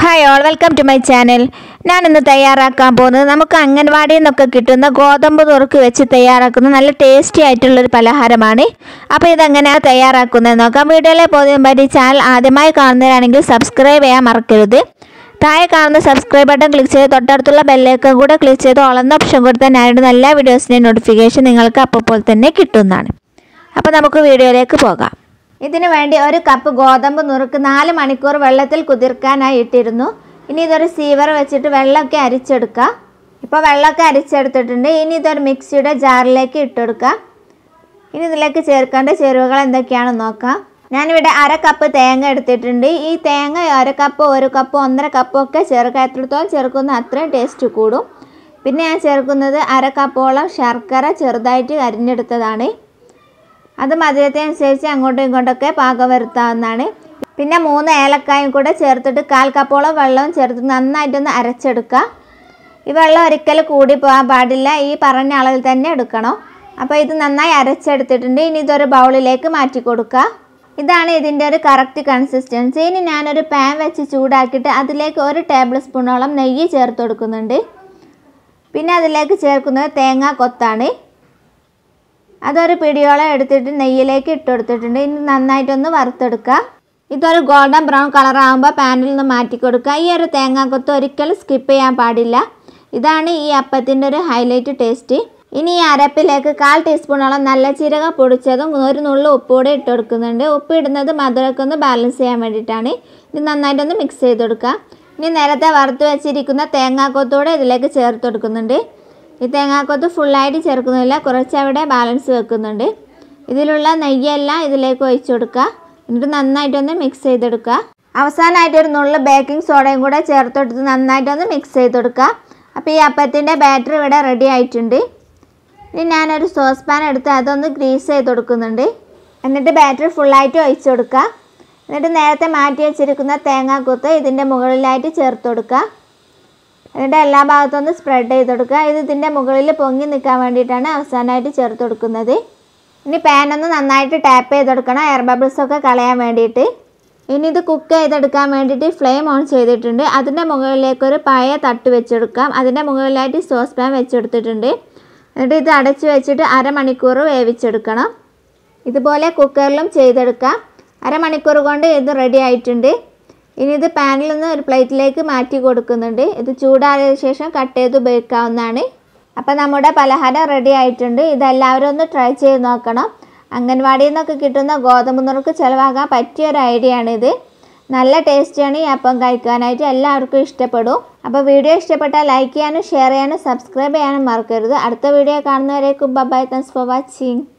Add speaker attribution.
Speaker 1: hi all welcome to my channel ഞാൻ ഇന്ന് തയ്യാറാക്കാൻ പോകുന്നത് നമുക്ക് അംഗൻവാടിയിൽ നിന്നൊക്കെ കിട്ടുന്ന ഗോതമ്പ് നുറുക്ക് വെച്ച് തയ്യാറാക്കുന്ന നല്ല ടേസ്റ്റി ആയിട്ടുള്ളൊരു പലഹാരമാണ് അപ്പോൾ ഇതെങ്ങനെയാണ് തയ്യാറാക്കുന്നത് നോക്കാം വീഡിയോയിലെ പോകുന്നതിന് പറ്റി ചാനൽ ആദ്യമായി കാണുന്നവരാണെങ്കിൽ സബ്സ്ക്രൈബ് ചെയ്യാൻ മറക്കരുത് താഴെ കാണുന്ന സബ്സ്ക്രൈബ് ബട്ടൺ ക്ലിക്ക് ചെയ്ത് തൊട്ടടുത്തുള്ള ബെല്ലേക്കും കൂടെ ക്ലിക്ക് ചെയ്ത് ഓളെന്ന ഓപ്ഷൻ കൊടുത്താൽ ഞാനിടുന്ന എല്ലാ വീഡിയോസിൻ്റെയും നോട്ടിഫിക്കേഷൻ നിങ്ങൾക്ക് അപ്പോൾ തന്നെ കിട്ടുന്നതാണ് അപ്പോൾ നമുക്ക് വീഡിയോയിലേക്ക് പോകാം ഇതിനു വേണ്ടി ഒരു കപ്പ് ഗോതമ്പ് നുറുക്ക് നാല് മണിക്കൂർ വെള്ളത്തിൽ കുതിർക്കാനായി ഇട്ടിരുന്നു ഇനി ഇതൊരു സീവർ വെച്ചിട്ട് വെള്ളമൊക്കെ അരിച്ചെടുക്കുക ഇപ്പോൾ വെള്ളമൊക്കെ അരിച്ചെടുത്തിട്ടുണ്ട് ഇനി ഇതൊരു മിക്സിയുടെ ജാറിലേക്ക് ഇട്ടെടുക്കുക ഇനി ഇതിലേക്ക് ചേർക്കേണ്ട ചേരുവകൾ എന്തൊക്കെയാണെന്ന് നോക്കാം ഞാനിവിടെ അര കപ്പ് തേങ്ങ എടുത്തിട്ടുണ്ട് ഈ തേങ്ങ അര കപ്പ് ഒരു കപ്പ് ഒന്നര കപ്പ് ഒക്കെ ചേർക്കുക എത്രത്തോളം ചേർക്കുന്ന അത്രയും ടേസ്റ്റ് കൂടും പിന്നെ ഞാൻ ചേർക്കുന്നത് അര കപ്പോളം ശർക്കര ചെറുതായിട്ട് അരിഞ്ഞെടുത്തതാണ് അത് മധുരത്തിനനുസരിച്ച് അങ്ങോട്ടും ഇങ്ങോട്ടൊക്കെ പാകം വരുത്താവുന്നതാണ് പിന്നെ മൂന്ന് ഏലക്കായും കൂടെ ചേർത്തിട്ട് കാൽ കപ്പോളം വെള്ളവും ചേർത്ത് നന്നായിട്ടൊന്ന് അരച്ചെടുക്കുക ഈ വെള്ളം ഒരിക്കലും കൂടി പോകാൻ പാടില്ല ഈ പറഞ്ഞ അളവിൽ തന്നെ എടുക്കണം അപ്പോൾ ഇത് നന്നായി അരച്ചെടുത്തിട്ടുണ്ട് ഇനി ഇതൊരു ബൗളിലേക്ക് മാറ്റി കൊടുക്കുക ഇതാണ് ഇതിൻ്റെ ഒരു കറക്റ്റ് കൺസിസ്റ്റൻസി ഇനി ഞാനൊരു പാൻ വെച്ച് ചൂടാക്കിയിട്ട് അതിലേക്ക് ഒരു ടേബിൾ സ്പൂണോളം നെയ്യ് ചേർത്ത് കൊടുക്കുന്നുണ്ട് പിന്നെ അതിലേക്ക് ചേർക്കുന്നത് തേങ്ങാ കൊത്താണ് അതൊരു പിടിയോളം എടുത്തിട്ട് നെയ്യിലേക്ക് ഇട്ട് കൊടുത്തിട്ടുണ്ട് ഇനി നന്നായിട്ടൊന്ന് വറുത്തെടുക്കുക ഇതൊരു ഗോൾഡൻ ബ്രൗൺ കളർ ആകുമ്പോൾ പാനിൽ നിന്ന് മാറ്റി കൊടുക്കുക ഈ ഒരു തേങ്ങാക്കൊത്ത് ഒരിക്കലും സ്കിപ്പ് ചെയ്യാൻ പാടില്ല ഇതാണ് ഈ അപ്പത്തിൻ്റെ ഒരു ഹൈലൈറ്റ് ടേസ്റ്റ് ഇനി ഈ അരപ്പിലേക്ക് കാൽ ടീസ്പൂണോളം നല്ല ജീരകം പൊടിച്ചതും ഒരു നുള്ളു ഉപ്പ് കൂടെ ഇട്ട് കൊടുക്കുന്നുണ്ട് ഉപ്പ് ഇടുന്നത് മധുരമൊക്കെ ഒന്ന് ബാലൻസ് ചെയ്യാൻ വേണ്ടിയിട്ടാണ് ഇത് നന്നായിട്ടൊന്ന് മിക്സ് ചെയ്ത് കൊടുക്കുക ഇനി നേരത്തെ വറുത്ത് വെച്ചിരിക്കുന്ന തേങ്ങാക്കൊത്തൂടെ ഇതിലേക്ക് ചേർത്ത് കൊടുക്കുന്നുണ്ട് ഈ തേങ്ങാക്കൊത്ത് ഫുള്ളായിട്ട് ചേർക്കുന്നില്ല കുറച്ച് അവിടെ ബാലൻസ് വെക്കുന്നുണ്ട് ഇതിലുള്ള നെയ്യെല്ലാം ഇതിലേക്ക് ഒഴിച്ചു കൊടുക്കുക എന്നിട്ട് നന്നായിട്ടൊന്ന് മിക്സ് ചെയ്തെടുക്കുക അവസാനമായിട്ട് ഒരു നുള്ളു ബേക്കിംഗ് സോഡയും കൂടെ ചേർത്തെടുത്ത് നന്നായിട്ടൊന്ന് മിക്സ് ചെയ്തെടുക്കുക അപ്പോൾ ഈ അപ്പത്തിൻ്റെ ബാറ്റർ ഇവിടെ റെഡി ആയിട്ടുണ്ട് ഇനി ഞാനൊരു സോസ് പാൻ എടുത്ത് അതൊന്ന് ഗ്രീസ് ചെയ്ത് കൊടുക്കുന്നുണ്ട് എന്നിട്ട് ബാറ്റർ ഫുള്ളായിട്ട് ഒഴിച്ചു കൊടുക്കുക എന്നിട്ട് നേരത്തെ മാറ്റി വെച്ചിരിക്കുന്ന തേങ്ങാക്കൊത്ത് ഇതിൻ്റെ മുകളിലായിട്ട് ചേർത്ത് കൊടുക്കുക എന്നിട്ട് എല്ലാ ഭാഗത്തും ഒന്ന് സ്പ്രെഡ് ചെയ്ത് കൊടുക്കുക ഇത് ഇതിൻ്റെ മുകളിൽ പൊങ്ങി നിൽക്കാൻ വേണ്ടിയിട്ടാണ് അവസാനമായിട്ട് ചേർത്ത് കൊടുക്കുന്നത് ഇനി പാനൊന്ന് നന്നായിട്ട് ടാപ്പ് ചെയ്തെടുക്കണം എയർ ബബിൾസ് ഒക്കെ കളയാൻ വേണ്ടിയിട്ട് ഇനി ഇത് കുക്ക് ചെയ്തെടുക്കാൻ വേണ്ടിയിട്ട് ഫ്ലെയിം ഓൺ ചെയ്തിട്ടുണ്ട് അതിൻ്റെ മുകളിലേക്ക് ഒരു പഴയ തട്ട് വെച്ചെടുക്കാം അതിൻ്റെ മുകളിലായിട്ട് സോസ് പാൻ വെച്ചെടുത്തിട്ടുണ്ട് എന്നിട്ട് ഇത് അടച്ച് വെച്ചിട്ട് അരമണിക്കൂർ വേവിച്ചെടുക്കണം ഇതുപോലെ കുക്കറിലും ചെയ്തെടുക്കാം അരമണിക്കൂർ കൊണ്ട് ഇത് റെഡി ആയിട്ടുണ്ട് ഇനി ഇത് പാനിൽ നിന്ന് ഒരു പ്ലേറ്റിലേക്ക് മാറ്റി കൊടുക്കുന്നുണ്ട് ഇത് ചൂടാറിയ ശേഷം കട്ട് ചെയ്ത് ഉപയോഗിക്കാവുന്നതാണ് അപ്പോൾ നമ്മുടെ പലഹാരം റെഡി ആയിട്ടുണ്ട് ഇതെല്ലാവരും ഒന്ന് ട്രൈ ചെയ്ത് നോക്കണം അംഗൻവാടിയിൽ നിന്നൊക്കെ കിട്ടുന്ന ഗോതമ്പ് നുറുക്ക് ചിലവാകാൻ പറ്റിയ ഒരു ഐഡിയ ആണിത് നല്ല ടേസ്റ്റിയാണ് ഈ അപ്പം കഴിക്കാനായിട്ട് എല്ലാവർക്കും ഇഷ്ടപ്പെടും അപ്പോൾ വീഡിയോ ഇഷ്ടപ്പെട്ടാൽ ലൈക്ക് ചെയ്യാനും ഷെയർ ചെയ്യാനും സബ്സ്ക്രൈബ് ചെയ്യാനും മറക്കരുത് അടുത്ത വീഡിയോ കാണുന്നവരേക്കും ബൈ താങ്ക്സ് ഫോർ വാച്ചിങ്